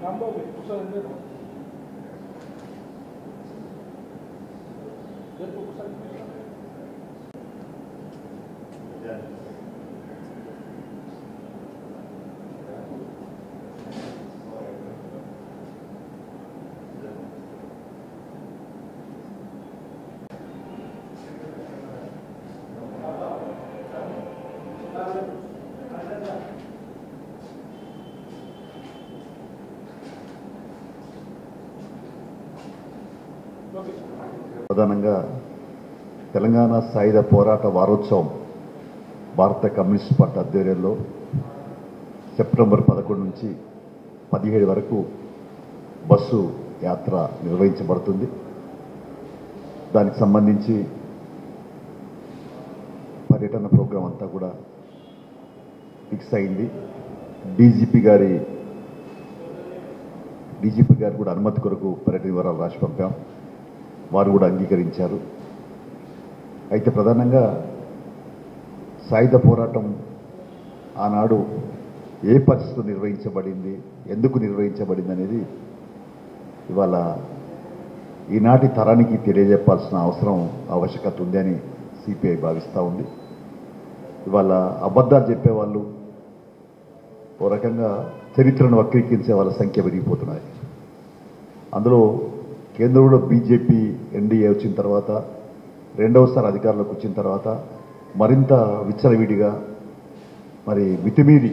రాంబాబు ఒకసారి ఉండేది చెప్పు ఒకసారి ఓకే ప్రధానంగా తెలంగాణ సాయుధ పోరాట వారోత్సవం భారత కమ్యూనిస్ట్ పార్టీ ఆధ్వర్యంలో సెప్టెంబర్ పదకొండు నుంచి పదిహేడు వరకు బస్సు యాత్ర నిర్వహించబడుతుంది దానికి సంబంధించి పర్యటన ప్రోగ్రాం అంతా కూడా ఫిక్స్ అయింది డీజీపీ గారి డీజీపీ గారు కూడా అనుమతి కొరకు పర్యటన వివరాలు రాసి పంపాం వారు కూడా అంగీకరించారు అయితే ప్రధానంగా సాయుధ పోరాటం ఆనాడు ఏ పరిస్థితులు నిర్వహించబడింది ఎందుకు నిర్వహించబడింది అనేది ఇవాళ ఈనాటి తరానికి తెలియజెప్పాల్సిన అవసరం ఆవశ్యకత ఉంది అని సిపిఐ భావిస్తూ ఉంది ఇవాళ అబద్ధాలు చెప్పేవాళ్ళు ఓ రకంగా చరిత్రను వక్రీకరించే వాళ్ళ సంఖ్య పెరిగిపోతున్నాయి అందులో కేంద్రంలో బీజేపీ ఎన్డీఏ వచ్చిన తర్వాత రెండవసారి అధికారంలోకి వచ్చిన తర్వాత మరింత విచ్చలవిడిగా మరి మితిమీరి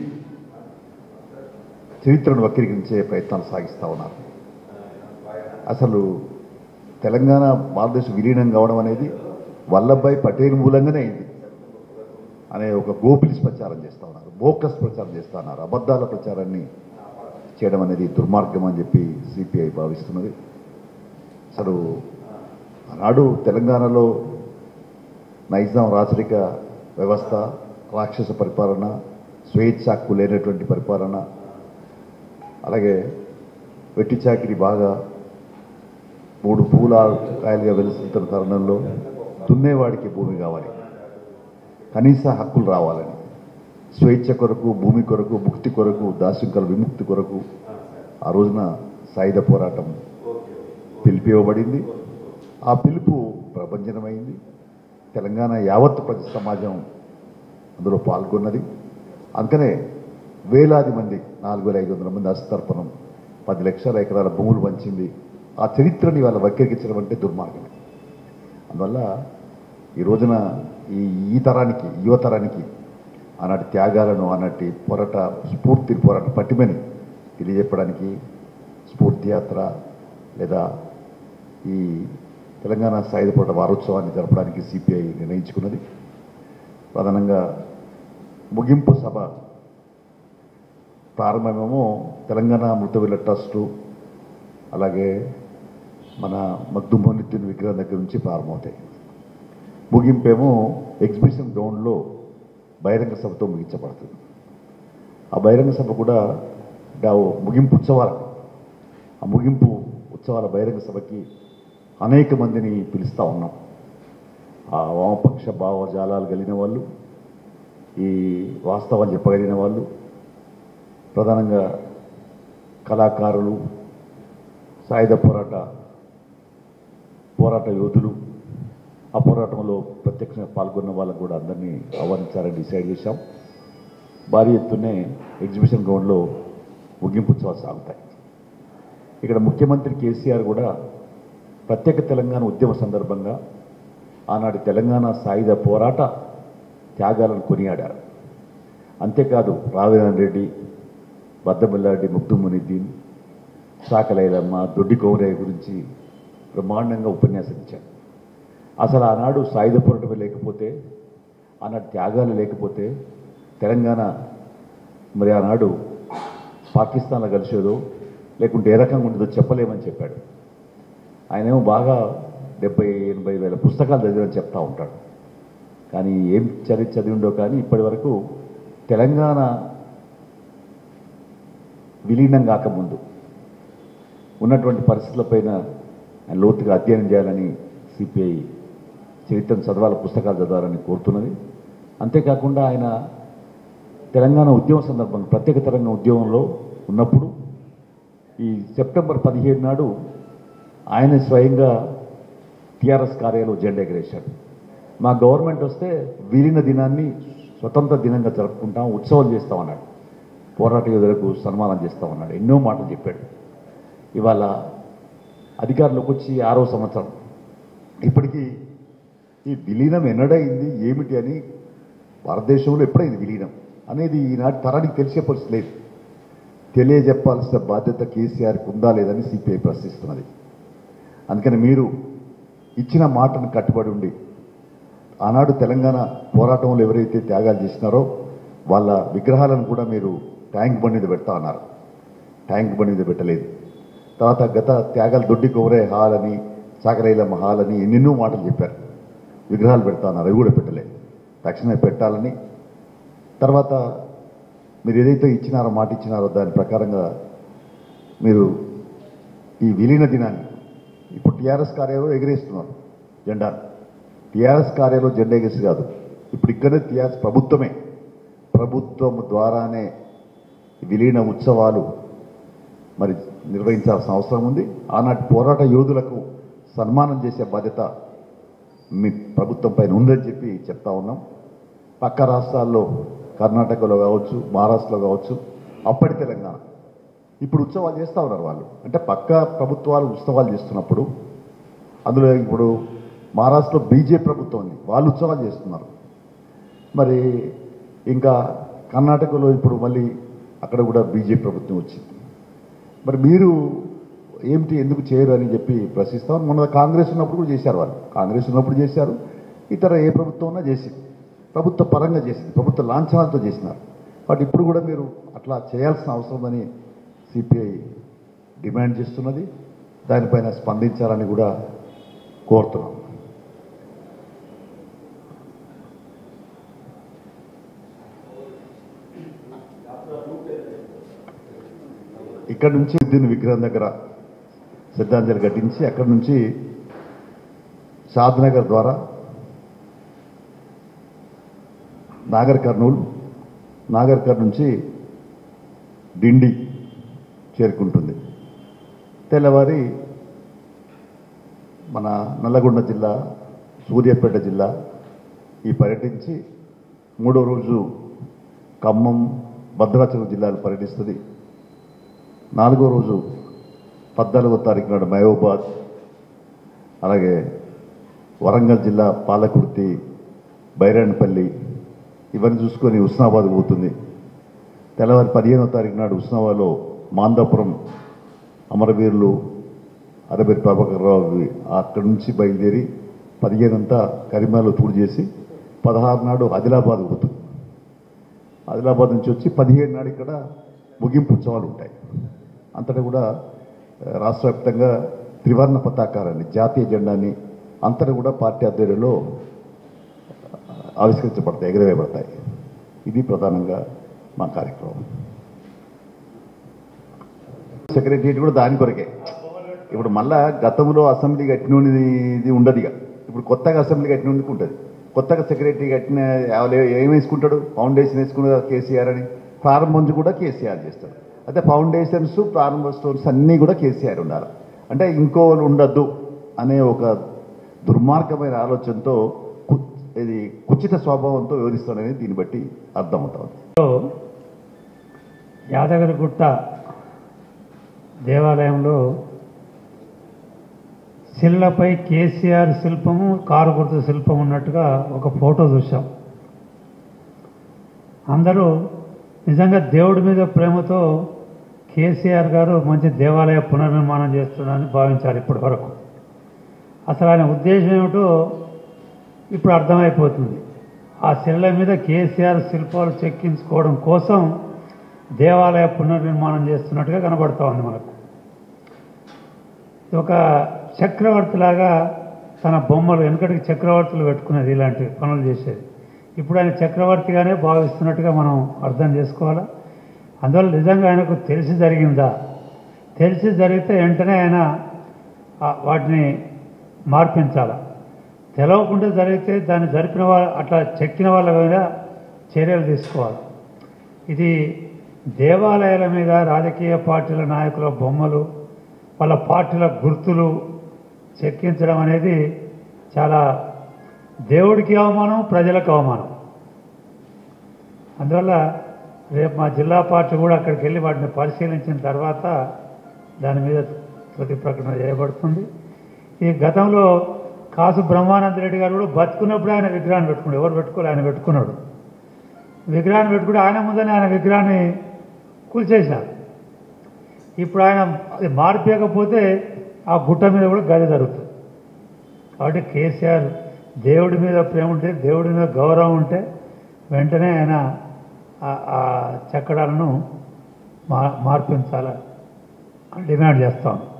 చరిత్రను వక్రీకరించే ప్రయత్నాలు సాగిస్తూ ఉన్నారు అసలు తెలంగాణ భారతదేశం విలీనం కావడం అనేది వల్లభాయ్ పటేల్ మూలంగానే అయింది అనే ఒక గోపిలిస్ ప్రచారం చేస్తూ ఉన్నారు బోకస్ ప్రచారం చేస్తూ ఉన్నారు అబద్ధాల ప్రచారాన్ని చేయడం అనేది దుర్మార్గం అని చెప్పి సిపిఐ భావిస్తున్నది అసలు ఆనాడు తెలంగాణలో నైజాం రాచరిక వ్యవస్థ రాక్షస పరిపాలన స్వేచ్ఛ హక్కు లేనటువంటి పరిపాలన అలాగే వెట్టి చాకిరి బాగా మూడు పూల కాయలుగా వెలుస్తున్న తరుణంలో దున్నేవాడికి భూమి కావాలి కనీస హక్కులు రావాలని స్వేచ్ఛ కొరకు భూమి కొరకు ముక్తి కొరకు దాసింకల విముక్తి కొరకు ఆ రోజున సాయుధ పోరాటం పిలిపివ్వబడింది ఆ పిలుపు ప్రభంజనమైంది తెలంగాణ యావత్ ప్రజ సమాజం అందులో పాల్గొన్నది అందుకనే వేలాది మంది నాలుగు వేల ఐదు వందల మంది అస్తర్పణం పది లక్షల ఎకరాల భూములు పంచింది ఆ చరిత్రని వాళ్ళ వక్రీకరించడం అంటే దుర్మార్గమే అందువల్ల ఈ రోజున ఈ ఈ తరానికి యువ తరానికి ఆనాటి త్యాగాలను ఆనాటి పోరాట స్ఫూర్తి పోరాట పటిమని తెలియజెప్పడానికి స్ఫూర్తి యాత్ర లేదా ఈ తెలంగాణ సాయుధ పోరాట వారోత్సవాన్ని జరపడానికి సిపిఐ నిర్ణయించుకున్నది ప్రధానంగా ముగింపు సభ ప్రారంభమేమో తెలంగాణ మృతవీల ట్రస్టు అలాగే మన మగ్దుమోనిత్యుని విగ్రహం దగ్గర నుంచి ప్రారంభమవుతాయి ముగింపేమో ఎగ్జిబిషన్ గ్రౌండ్లో బహిరంగ సభతో ముగించబడుతుంది ఆ బహిరంగ సభ కూడా అంటే ఆ ముగింపు ఉత్సవాలకు ఆ ముగింపు ఉత్సవాల బహిరంగ సభకి అనేక మందిని పిలుస్తూ ఉన్నాం ఆ వామపక్ష భావజాలాలు కలిగిన వాళ్ళు ఈ వాస్తవాలు చెప్పగలిగిన వాళ్ళు ప్రధానంగా కళాకారులు సాయుధ పోరాట పోరాట యోధులు ఆ పోరాటంలో ప్రత్యక్షంగా పాల్గొన్న వాళ్ళకు కూడా అందరినీ ఆహ్వానించాలని డిసైడ్ చేశాం భారీ ఎత్తునే ఎగ్జిబిషన్ గ్రౌండ్లో ముగింపు ఉత్సవాలు సాగుతాయి ఇక్కడ ముఖ్యమంత్రి కేసీఆర్ కూడా ప్రత్యేక తెలంగాణ ఉద్యమ సందర్భంగా ఆనాటి తెలంగాణ సాయుధ పోరాట త్యాగాలను కొనియాడారు అంతేకాదు రావినారాయణ రెడ్డి బద్దమిల్లారెడ్డి ముగ్దుమునిద్దీన్ సాకలైలమ్మ దొడ్డి కౌరయ్య గురించి బ్రహ్మాండంగా ఉపన్యాసం ఇచ్చారు అసలు ఆనాడు సాయుధ పోరాటమే లేకపోతే ఆనాడు త్యాగాలు లేకపోతే తెలంగాణ మరి ఆనాడు పాకిస్తాన్లో కలిసేదో లేకుంటే ఏ రకంగా ఉండదో చెప్పలేమని చెప్పాడు ఆయనేమో బాగా డెబ్బై ఎనభై వేల పుస్తకాలు చదివని చెప్తా ఉంటాడు కానీ ఏం చదివి చదివిండో కానీ ఇప్పటి వరకు తెలంగాణ విలీనం కాకముందు ఉన్నటువంటి పరిస్థితులపైన ఆయన లోతుగా అధ్యయనం చేయాలని సిపిఐ చరిత్రను చదవాల పుస్తకాలు చదవాలని కోరుతున్నది అంతేకాకుండా ఆయన తెలంగాణ ఉద్యమ సందర్భంగా ప్రత్యేక తెలంగాణ ఉద్యమంలో ఉన్నప్పుడు ఈ సెప్టెంబర్ పదిహేడు నాడు ఆయన స్వయంగా టీఆర్ఎస్ కార్యాలయంలో జెండా ఎగరేశాడు మా గవర్నమెంట్ వస్తే విలీన దినాన్ని స్వతంత్ర దినంగా జరుపుకుంటాం ఉత్సవాలు చేస్తామన్నాడు పోరాట యోధులకు సన్మానం చేస్తామన్నాడు ఎన్నో మాటలు చెప్పాడు ఇవాళ అధికారంలోకి వచ్చి ఆరో సంవత్సరం ఇప్పటికీ ఈ విలీనం ఎన్నడైంది ఏమిటి అని భారతదేశంలో ఎప్పుడైంది విలీనం అనేది ఈనాటి తరానికి తెలిసే పరిస్థితి లేదు తెలియజెప్పాల్సిన బాధ్యత కేసీఆర్కి ఉందా లేదని సిపిఐ ప్రశ్నిస్తున్నది అందుకని మీరు ఇచ్చిన మాటను కట్టుబడి ఉండి ఆనాడు తెలంగాణ పోరాటంలో ఎవరైతే త్యాగాలు చేసినారో వాళ్ళ విగ్రహాలను కూడా మీరు ట్యాంక్ బండి మీద పెడతా అన్నారు ట్యాంక్ బండి మీద పెట్టలేదు తర్వాత గత త్యాగాలు దొడ్డి కొవరే హాల్ అని సాగరైలమ్మ హాల్ అని ఎన్నెన్నో మాటలు చెప్పారు విగ్రహాలు పెడతా అన్నారు అవి కూడా పెట్టలేదు తక్షణమే పెట్టాలని తర్వాత మీరు ఏదైతే ఇచ్చినారో మాట ఇచ్చినారో దాని ప్రకారంగా మీరు ఈ విలీన దినాన్ని ఇప్పుడు టీఆర్ఎస్ కార్యాలయంలో ఎగిరేస్తున్నారు జెండా టీఆర్ఎస్ కార్యాలయంలో జెండా ఎగేసి కాదు ఇప్పుడు ఇక్కడే టీఆర్ఎస్ ప్రభుత్వమే ప్రభుత్వం ద్వారానే విలీన ఉత్సవాలు మరి నిర్వహించాల్సిన అవసరం ఉంది ఆనాటి పోరాట యోధులకు సన్మానం చేసే బాధ్యత మీ ప్రభుత్వం పైన ఉందని చెప్పి చెప్తా ఉన్నాం పక్క రాష్ట్రాల్లో కర్ణాటకలో కావచ్చు మహారాష్ట్రలో కావచ్చు అప్పటి తెలంగాణ ఇప్పుడు ఉత్సవాలు చేస్తూ ఉన్నారు వాళ్ళు అంటే పక్క ప్రభుత్వాలు ఉత్సవాలు చేస్తున్నప్పుడు అందులో ఇప్పుడు మహారాష్ట్రలో బీజేపీ ప్రభుత్వం ఉంది వాళ్ళు ఉత్సవాలు చేస్తున్నారు మరి ఇంకా కర్ణాటకలో ఇప్పుడు మళ్ళీ అక్కడ కూడా బీజేపీ ప్రభుత్వం వచ్చింది మరి మీరు ఏమిటి ఎందుకు చేయరు అని చెప్పి ప్రశ్నిస్తాం మొన్న కాంగ్రెస్ ఉన్నప్పుడు కూడా చేశారు వాళ్ళు కాంగ్రెస్ ఉన్నప్పుడు చేశారు ఇతర ఏ ప్రభుత్వం ఉన్నా చేసింది ప్రభుత్వ పరంగా చేసింది ప్రభుత్వ లాంఛనాలతో చేసినారు బట్ ఇప్పుడు కూడా మీరు అట్లా చేయాల్సిన అవసరం అని సిపిఐ డిమాండ్ చేస్తున్నది దానిపైన స్పందించాలని కూడా కోరుతున్నాం ఇక్కడ నుంచి దీని విగ్రహం దగ్గర శ్రద్ధాంజలి ఘటించి అక్కడి నుంచి షాద్నగర్ ద్వారా నాగర్ కర్నూలు నాగర్ కర్నూలు నుంచి డిండి చేరుకుంటుంది తెల్లవారి మన నల్లగొండ జిల్లా సూర్యాపేట జిల్లా ఈ పర్యటించి మూడో రోజు ఖమ్మం భద్రాచలం జిల్లాలు పర్యటిస్తుంది నాలుగో రోజు పద్నాలుగో తారీఖు నాడు మహబూబాద్ అలాగే వరంగల్ జిల్లా పాలకుర్తి బైరాణపల్లి ఇవన్నీ చూసుకొని ఉస్నాబాద్ పోతుంది తెల్లవారి పదిహేనో తారీఖు నాడు ఉస్నాబాద్లో మాందాపురం అమరవీరులు అరబెరి ప్రభాకర్ రావు అక్కడి నుంచి బయలుదేరి పదిహేనంతా కరీంనగర్లో టూర్ చేసి పదహారు నాడు ఆదిలాబాద్ పోతుంది ఆదిలాబాద్ నుంచి వచ్చి పదిహేడు నాడు ఇక్కడ ముగింపు ఉత్సవాలు ఉంటాయి అంతటా కూడా ఆ, రాష్ట్ర వ్యాప్తంగా త్రివర్ణ పతాకారాన్ని జాతీయ జెండాని అంతటా కూడా పార్టీ ఆధ్వర్యంలో ఆవిష్కరించబడతాయి ఎగరవేయబడతాయి ఇది ప్రధానంగా మా కార్యక్రమం సెక్రటరియట్ కూడా దాని కొరకే ఇప్పుడు మళ్ళా గతంలో అసెంబ్లీ కట్టినది ఇది ఉండదు ఇక ఇప్పుడు కొత్తగా అసెంబ్లీ కట్టినోనికి ఉంటుంది కొత్తగా సెక్రటరీ కట్టిన ఎవరు ఏం వేసుకుంటాడు ఫౌండేషన్ వేసుకున్నది కేసీఆర్ అని ప్రారంభం కూడా కేసీఆర్ చేస్తాడు అయితే ఫౌండేషన్స్ ప్రారంభ స్టోర్స్ అన్నీ కూడా కేసీఆర్ ఉండాలి అంటే ఇంకో వాళ్ళు ఉండద్దు అనే ఒక దుర్మార్గమైన ఆలోచనతో కు- ఇది కుచిత స్వభావంతో వివరిస్తాడని దీన్ని బట్టి అర్థమవుతుంది లో యాదగిరిగుట్ట దేవాలయంలో శిలపై కేసీఆర్ శిల్పము కారు గుర్తు శిల్పం ఉన్నట్టుగా ఒక ఫోటో చూసాం అందరూ నిజంగా దేవుడి మీద ప్రేమతో కేసీఆర్ గారు మంచి దేవాలయ పునర్నిర్మాణం చేస్తున్నారని భావించారు ఇప్పటి వరకు అసలు ఆయన ఉద్దేశం ఏమిటో ఇప్పుడు అర్థమైపోతుంది ఆ శిలల మీద కేసీఆర్ శిల్పాలు చెక్కించుకోవడం కోసం దేవాలయ పునర్నిర్మాణం చేస్తున్నట్టుగా కనబడుతూ ఉంది మనకు ఇది ఒక చక్రవర్తిలాగా తన బొమ్మలు వెనుకటికి చక్రవర్తులు పెట్టుకునేది ఇలాంటి పనులు చేసేది ఇప్పుడు ఆయన చక్రవర్తిగానే భావిస్తున్నట్టుగా మనం అర్థం చేసుకోవాలా అందువల్ల నిజంగా ఆయనకు తెలిసి జరిగిందా తెలిసి జరిగితే వెంటనే ఆయన ఆ వాటిని మార్పించాలి తెలవకుండా జరిగితే దాన్ని జరిపిన వాళ్ళ అట్లా చెక్కిన వాళ్ళ మీద చర్యలు తీసుకోవాలి ఇది దేవాలయాల మీద రాజకీయ పార్టీల నాయకుల బొమ్మలు వాళ్ళ పార్టీల గుర్తులు చెక్కించడం అనేది చాలా దేవుడికి అవమానం ప్రజలకు అవమానం అందువల్ల రేపు మా జిల్లా పార్టీ కూడా అక్కడికి వెళ్ళి వాటిని పరిశీలించిన తర్వాత దాని మీద తుది ప్రకటన చేయబడుతుంది ఈ గతంలో కాసు బ్రహ్మానంద రెడ్డి గారు కూడా బతుకున్నప్పుడు ఆయన విగ్రహాన్ని పెట్టుకున్నాడు ఎవరు పెట్టుకోలే ఆయన పెట్టుకున్నాడు విగ్రహాన్ని పెట్టుకుంటే ఆయన ముందనే ఆయన విగ్రహాన్ని కూల్చేసినారు ఇప్పుడు ఆయన అది మార్పేయకపోతే ఆ గుట్ట మీద కూడా గది జరుగుతుంది కాబట్టి కేసీఆర్ దేవుడి మీద ప్రేమ ఉంటే దేవుడి మీద గౌరవం ఉంటే వెంటనే ఆయన ఆ- ఆ చక్కడాలను మా మార్పించాలని డిమాండ్ చేస్తాం